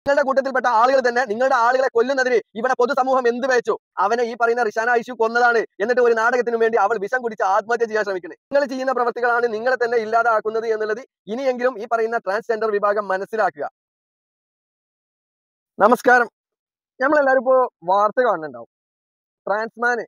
നിങ്ങളുടെ കൂട്ടത്തിൽപ്പെട്ട ആളുകൾ തന്നെ നിങ്ങളുടെ ആളുകളെ കൊല്ലുന്നതിന് ഇവിടെ പൊതുസമൂഹം എന്ത് വെച്ചു അവനെ ഈ പറയുന്ന റിഷാന ഐഷു കൊന്നതാണ് എന്നിട്ട് ഒരു നാടകത്തിനു വേണ്ടി അവൾ വിഷം കുടിച്ച് ആത്മഹത്യ ചെയ്യാൻ ശ്രമിക്കുന്നത് നിങ്ങൾ ചെയ്യുന്ന പ്രവർത്തികളാണ് നിങ്ങളെ തന്നെ ഇല്ലാതാക്കുന്നത് എന്നുള്ളത് ഇനിയെങ്കിലും ഈ പറയുന്ന ട്രാൻസ്ജെൻഡർ വിഭാഗം മനസ്സിലാക്കുക നമസ്കാരം നമ്മളെല്ലാവരും ഇപ്പോ വാർത്ത കാണുന്നുണ്ടാവും ട്രാൻസ്മാന്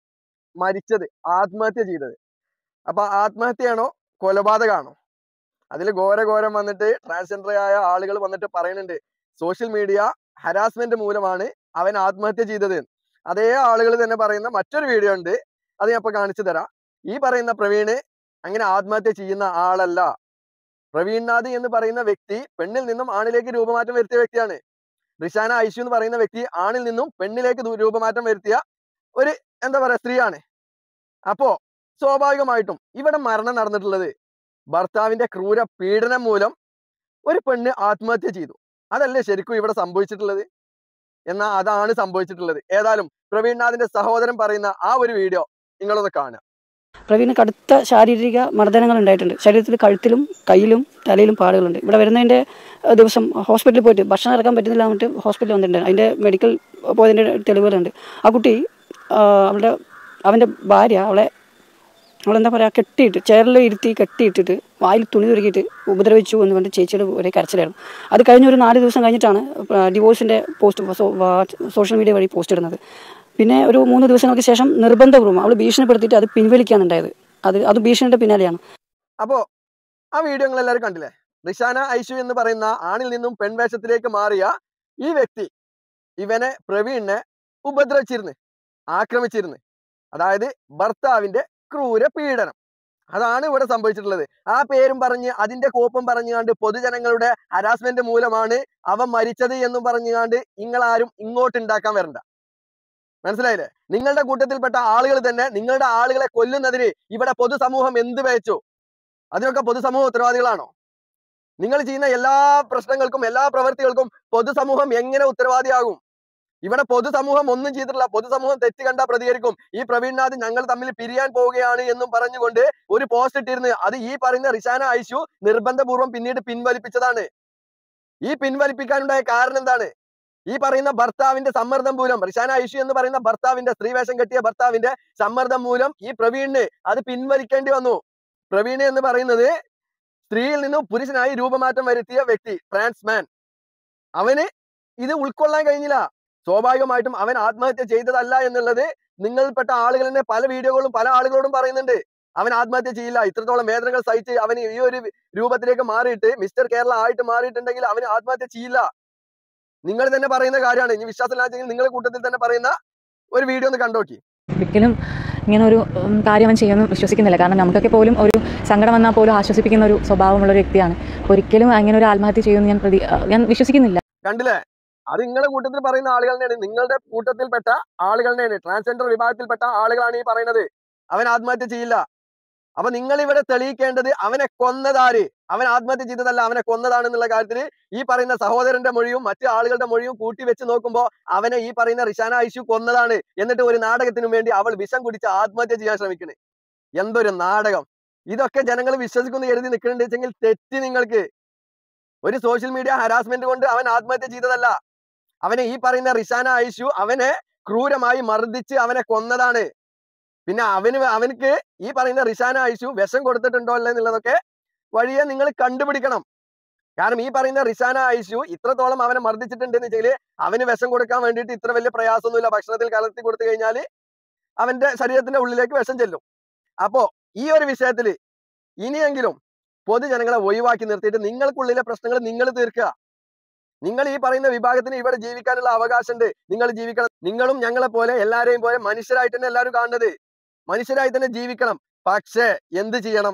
മരിച്ചത് ആത്മഹത്യ ചെയ്തത് അപ്പൊ ആത്മഹത്യയാണോ കൊലപാതകമാണോ അതിൽ ഘോരഘോരം വന്നിട്ട് ട്രാൻസ്ജെൻഡർ ആയ ആളുകൾ വന്നിട്ട് പറയുന്നുണ്ട് സോഷ്യൽ മീഡിയ ഹരാസ്മെന്റ് മൂലമാണ് അവൻ ആത്മഹത്യ ചെയ്തത് എന്ന്. അതേ ആളുകൾ തന്നെ പറയുന്ന മറ്റൊരു വീഡിയോ ഉണ്ട് അത് ഞാൻ ഇപ്പൊ കാണിച്ചു തരാം ഈ പറയുന്ന പ്രവീണ് അങ്ങനെ ആത്മഹത്യ ചെയ്യുന്ന ആളല്ല പ്രവീൺ നാഥ് എന്ന് പറയുന്ന വ്യക്തി പെണ്ണിൽ നിന്നും ആണിലേക്ക് രൂപമാറ്റം വരുത്തിയ വ്യക്തിയാണ് റിഷാന ഐഷു എന്ന് പറയുന്ന വ്യക്തി ആണിൽ നിന്നും പെണ്ണിലേക്ക് ദു- രൂപമാറ്റം വരുത്തിയ ഒരു എന്താ പറയാ സ്ത്രീയാണ് അപ്പോ സ്വാഭാവികമായിട്ടും ഇവിടെ മരണം നടന്നിട്ടുള്ളത് ഭർത്താവിന്റെ ക്രൂര പീഡനം മൂലം ഒരു പെണ്ണ് ആത്മഹത്യ ചെയ്തു അതല്ലേ ശരിക്കും ഇവിടെ സംഭവിച്ചിട്ടുള്ളത് എന്നാ അതാണ് സംഭവിച്ചിട്ടുള്ളത് ഏതായാലും പ്രവീൺനാഥിന്റെ സഹോദരൻ പറയുന്ന ആ ഒരു വീഡിയോ നിങ്ങളൊന്ന് കാണുക പ്രവീണ് കടുത്ത ശാരീരിക മർദ്ദനങ്ങൾ ഉണ്ടായിട്ടുണ്ട് ശരീരത്തിൽ കഴുത്തിലും കയ്യിലും തലയിലും പാടുകളുണ്ട് ഇവിടെ വരുന്നതിൻ്റെ ഏഹ്, ദിവസം ഹോസ്പിറ്റലിൽ പോയിട്ട് ഭക്ഷണം ഇറക്കാൻ പറ്റുന്നില്ല എന്നിട്ട് ഹോസ്പിറ്റലിൽ വന്നിട്ടുണ്ട് അതിൻ്റെ മെഡിക്കൽ പോയതിൻ്റെ തെളിവുകളുണ്ട് ആ കുട്ടി ആ, അവളുടെ അവൻ്റെ ഭാര്യ അവളെ അവളെന്താ പറയുക കെട്ടിയിട്ട് ചെയറിൽ ഇരുത്തി കെട്ടിയിട്ടിട്ട് വായിൽ തുണി തുരുക്കിയിട്ട് ഉപദ്രവിച്ചു എന്ന് പറഞ്ഞിട്ട് ചേച്ചിയുടെ ഒരേ കരച്ചിലായിരുന്നു അത് കഴിഞ്ഞ ഒരു നാല് ദിവസം കഴിഞ്ഞിട്ടാണ് ഡിവോഴ്സിൻ്റെ പോസ്റ്റ് സോഷ്യൽ മീഡിയ വഴി പോസ്റ്റ് ഇടുന്നത് പിന്നെ ഒരു മൂന്ന് ദിവസങ്ങൾക്ക് ശേഷം നിർബന്ധപൂർവ്വം അവൾ ഭീഷണിപ്പെടുത്തിയിട്ട് അത് പിൻവലിക്കുകയാണ് ഉണ്ടായത് അത് അത് ഭീഷണിയുടെ പിന്നാലെയാണ് അപ്പോ ആ വീഡിയോ നിങ്ങൾ എല്ലാവരും കണ്ടില്ലേ റിഷാന ഐഷു എന്ന് പറയുന്ന ആണിൽ നിന്നും പെൺവേഷത്തിലേക്ക് മാറിയ ഈ വ്യക്തി ഇവനെ പ്രവീണിനെ ഉപദ്രവിച്ചിരുന്നു ആക്രമിച്ചിരുന്നു അതായത് ഭർത്താവിന്റെ ക്രൂര പീഡനം അതാണ് ഇവിടെ സംഭവിച്ചിട്ടുള്ളത് ആ പേരും പറഞ്ഞ് അതിന്റെ കോപ്പും പറഞ്ഞുകൊണ്ട് പൊതുജനങ്ങളുടെ ഹരാസ്മെന്റ് മൂലമാണ് അവൻ മരിച്ചത് എന്നും പറഞ്ഞുകൊണ്ട് നിങ്ങളാരും ഇങ്ങോട്ട് ഉണ്ടാക്കാൻ വരണ്ട മനസ്സിലായില്ലേ നിങ്ങളുടെ കൂട്ടത്തിൽപ്പെട്ട ആളുകൾ തന്നെ നിങ്ങളുടെ ആളുകളെ കൊല്ലുന്നതിന് ഇവിടെ പൊതുസമൂഹം എന്ത് വെച്ചു അതിനൊക്കെ പൊതുസമൂഹ ഉത്തരവാദികളാണോ നിങ്ങൾ ചെയ്യുന്ന എല്ലാ പ്രശ്നങ്ങൾക്കും എല്ലാ പ്രവൃത്തികൾക്കും പൊതുസമൂഹം എങ്ങനെ ഉത്തരവാദിയാകും ഇവിടെ പൊതുസമൂഹം ഒന്നും ചെയ്തിട്ടില്ല പൊതുസമൂഹം തെറ്റ് കണ്ടാ പ്രതികരിക്കും ഈ പ്രവീൺനാഥ് ഞങ്ങൾ തമ്മിൽ പിരിയാൻ പോവുകയാണ് എന്നും പറഞ്ഞുകൊണ്ട് ഒരു പോസ്റ്റ് ഇട്ടിരുന്നു അത് ഈ പറയുന്ന റിഷാന ഐഷു നിർബന്ധപൂർവ്വം പിന്നീട് പിൻവലിപ്പിച്ചതാണ് ഈ പിൻവലിപ്പിക്കാനുണ്ടായ കാരണം എന്താണ് ഈ പറയുന്ന ഭർത്താവിന്റെ സമ്മർദ്ദം മൂലം റിഷാന ഐഷു എന്ന് പറയുന്ന ഭർത്താവിന്റെ സ്ത്രീവേഷം കെട്ടിയ ഭർത്താവിന്റെ സമ്മർദ്ദം മൂലം ഈ പ്രവീണിന് അത് പിൻവലിക്കേണ്ടി വന്നു പ്രവീണ് എന്ന് പറയുന്നത് സ്ത്രീയിൽ നിന്നും പുരുഷനായി രൂപമാറ്റം വരുത്തിയ വ്യക്തി ട്രാൻസ്മാൻ അവന് ഇത് ഉൾക്കൊള്ളാൻ കഴിഞ്ഞില്ല സ്വാഭാവികമായിട്ടും അവൻ ആത്മഹത്യ ചെയ്തതല്ല എന്നുള്ളത് നിങ്ങളിൽപ്പെട്ട ആളുകൾ തന്നെ പല വീഡിയോകളും പല ആളുകളോടും പറയുന്നുണ്ട് അവൻ ആത്മഹത്യ ചെയ്യില്ല ഇത്രത്തോളം വേദനകൾ സഹിച്ച് അവൻ ഈ ഒരു രൂപത്തിലേക്ക് മാറിയിട്ട് മിസ്റ്റർ കേരള ആയിട്ട് മാറിയിട്ടുണ്ടെങ്കിൽ അവൻ ആത്മഹത്യ ചെയ്യില്ല നിങ്ങൾ തന്നെ പറയുന്ന കാര്യമാണ് ഇനി വിശ്വാസമില്ലാച്ചെങ്കിൽ നിങ്ങളുടെ കൂട്ടത്തിൽ തന്നെ പറയുന്ന ഒരു വീഡിയോ ഒന്ന് കണ്ടോക്കി ഒരിക്കലും ഇങ്ങനെ ഒരു ഉം, കാര്യം അവൻ ചെയ്യുമെന്ന് വിശ്വസിക്കുന്നില്ല കാരണം നമുക്കൊക്കെ പോലും ഒരു സങ്കടം വന്നാൽ പോലും ആശ്വസിപ്പിക്കുന്ന ഒരു സ്വഭാവമുള്ള ഒരു വ്യക്തിയാണ് ഒരിക്കലും അങ്ങനെ ഒരു ആത്മഹത്യ ചെയ്യുമെന്ന് ഞാൻ പ്രതി ആ, ഞാൻ വിശ്വസിക്കുന്നില്ല കണ്ടില്ലേ അത് നിങ്ങളുടെ കൂട്ടത്തിൽ പറയുന്ന ആളുകൾ തന്നെയാണ് നിങ്ങളുടെ കൂട്ടത്തിൽപ്പെട്ട ആളുകൾ തന്നെയാണ് ട്രാൻസ്ജെൻഡർ വിഭാഗത്തിൽപ്പെട്ട ആളുകളാണ് ഈ പറയുന്നത് അവൻ ആത്മഹത്യ ചെയ്യില്ല അപ്പൊ നിങ്ങൾ ഇവിടെ തെളിയിക്കേണ്ടത് അവനെ കൊന്നതാര് അവൻ ആത്മഹത്യ ചെയ്തതല്ല അവനെ കൊന്നതാണെന്നുള്ള കാര്യത്തിൽ ഈ പറയുന്ന സഹോദരന്റെ മൊഴിയും മറ്റു ആളുകളുടെ മൊഴിയും കൂട്ടി വെച്ച് നോക്കുമ്പോൾ അവനെ ഈ പറയുന്ന റിഷാന ഐഷു കൊന്നതാണ് എന്നിട്ട് ഒരു നാടകത്തിനു വേണ്ടി അവൾ വിഷം കുടിച്ച് ആത്മഹത്യ ചെയ്യാൻ ശ്രമിക്കണേ എന്തൊരു നാടകം ഇതൊക്കെ ജനങ്ങൾ വിശ്വസിക്കുന്നു എഴുതി നിൽക്കുന്നുണ്ട് വെച്ചെങ്കിൽ തെറ്റ് നിങ്ങൾക്ക് ഒരു സോഷ്യൽ മീഡിയ ഹരാസ്മെന്റ് കൊണ്ട് അവൻ ആത്മഹത്യ ചെയ്തതല്ല അവനെ ഈ പറയുന്ന റിഷാന ഐഷു അവനെ ക്രൂരമായി മർദ്ദിച്ച് അവനെ കൊന്നതാണ് പിന്നെ അവന് അവനക്ക് ഈ പറയുന്ന റിഷാന ഐഷു വിഷം കൊടുത്തിട്ടുണ്ടോ അല്ല എന്നുള്ളതൊക്കെ വഴിയെ നിങ്ങൾ കണ്ടുപിടിക്കണം കാരണം ഈ പറയുന്ന റിഷാന ഐഷു ഇത്രത്തോളം അവനെ മർദ്ദിച്ചിട്ടുണ്ടെന്ന് വെച്ചാൽ അവന് വിഷം കൊടുക്കാൻ വേണ്ടിയിട്ട് ഇത്ര വലിയ പ്രയാസമൊന്നുമില്ല ഭക്ഷണത്തിൽ കലർത്തി കൊടുത്തു കഴിഞ്ഞാൽ അവന്റെ ശരീരത്തിന്റെ ഉള്ളിലേക്ക് വിഷം ചെല്ലും അപ്പോ ഈ ഒരു വിഷയത്തിൽ ഇനിയെങ്കിലും പൊതുജനങ്ങളെ ഒഴിവാക്കി നിർത്തിയിട്ട് നിങ്ങൾക്കുള്ളിലെ പ്രശ്നങ്ങൾ നിങ്ങൾ തീർക്കുക നിങ്ങൾ ഈ പറയുന്ന വിഭാഗത്തിന് ഇവിടെ ജീവിക്കാനുള്ള അവകാശമുണ്ട് നിങ്ങൾ ജീവിക്കണം നിങ്ങളും ഞങ്ങളെ പോലെ എല്ലാരെയും പോലെ മനുഷ്യരായിട്ട് തന്നെ എല്ലാവരും കാണുന്നത് മനുഷ്യരായി തന്നെ ജീവിക്കണം പക്ഷേ എന്ത് ചെയ്യണം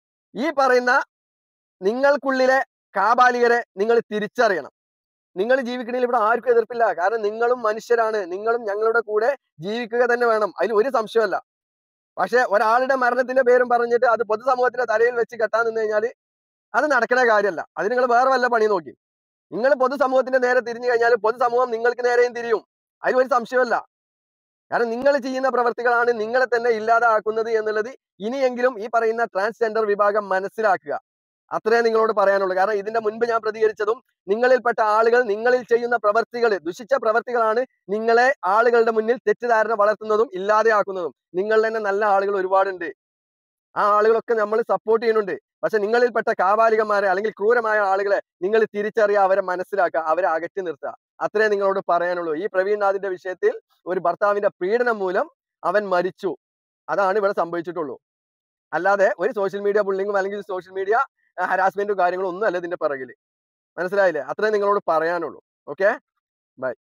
ഈ പറയുന്ന നിങ്ങൾക്കുള്ളിലെ കാബാലികരെ നിങ്ങൾ തിരിച്ചറിയണം നിങ്ങൾ ജീവിക്കണതിൽ ഇവിടെ ആർക്കും എതിർപ്പില്ല കാരണം നിങ്ങളും മനുഷ്യരാണ് നിങ്ങളും ഞങ്ങളുടെ കൂടെ ജീവിക്കുക തന്നെ വേണം അതിൽ ഒരു സംശയമല്ല പക്ഷെ ഒരാളുടെ മരണത്തിന്റെ പേരും പറഞ്ഞിട്ട് അത് പൊതുസമൂഹത്തിന്റെ തലയിൽ വെച്ച് കെട്ടാൻ നിന്ന് കഴിഞ്ഞാൽ അത് നടക്കുന്ന കാര്യമല്ല അത് നിങ്ങൾ വേറെ വല്ല പണി നോക്കി നിങ്ങൾ പൊതുസമൂഹത്തിന്റെ നേരെ തിരിഞ്ഞു കഴിഞ്ഞാൽ പൊതുസമൂഹം നിങ്ങൾക്ക് നേരെയും തിരിയും അതിൽ ഒരു സംശയമല്ല കാരണം നിങ്ങൾ ചെയ്യുന്ന പ്രവർത്തികളാണ് നിങ്ങളെ തന്നെ ഇല്ലാതാക്കുന്നത് എന്നുള്ളത് ഇനിയെങ്കിലും ഈ പറയുന്ന ട്രാൻസ്ജെൻഡർ വിഭാഗം മനസ്സിലാക്കുക അത്രേ നിങ്ങളോട് പറയാനുള്ളൂ കാരണം ഇതിന്റെ മുൻപ് ഞാൻ പ്രതികരിച്ചതും നിങ്ങളിൽപ്പെട്ട ആളുകൾ നിങ്ങളിൽ ചെയ്യുന്ന പ്രവർത്തികൾ ദുഷിച്ച പ്രവർത്തികളാണ് നിങ്ങളെ ആളുകളുടെ മുന്നിൽ തെറ്റിദ്ധാരണ വളർത്തുന്നതും ഇല്ലാതെയാക്കുന്നതും നിങ്ങൾ തന്നെ നല്ല ആളുകൾ ഒരുപാടുണ്ട് ആ ആളുകളൊക്കെ നമ്മൾ സപ്പോർട്ട് ചെയ്യുന്നുണ്ട് പക്ഷെ നിങ്ങളിൽപ്പെട്ട കാപാലികന്മാരെ അല്ലെങ്കിൽ ക്രൂരമായ ആളുകളെ നിങ്ങൾ തിരിച്ചറിയുക അവരെ മനസ്സിലാക്കുക അവരെ അകറ്റി നിർത്തുക അത്രേ നിങ്ങളോട് പറയാനുള്ളൂ ഈ പ്രവീൺ നാഥിന്റെ വിഷയത്തിൽ ഒരു ഭർത്താവിന്റെ പീഡനം മൂലം അവൻ മരിച്ചു അതാണ് ഇവിടെ സംഭവിച്ചിട്ടുള്ളൂ അല്ലാതെ ഒരു സോഷ്യൽ മീഡിയ ബുള്ളിങ്ങും അല്ലെങ്കിൽ സോഷ്യൽ മീഡിയ ഹരാസ്മെന്റും കാര്യങ്ങളും ഒന്നും അല്ല ഇതിന്റെ പിറകിൽ മനസ്സിലായില്ലേ അത്രേ നിങ്ങളോട് പറയാനുള്ളൂ ഓക്കെ ബൈ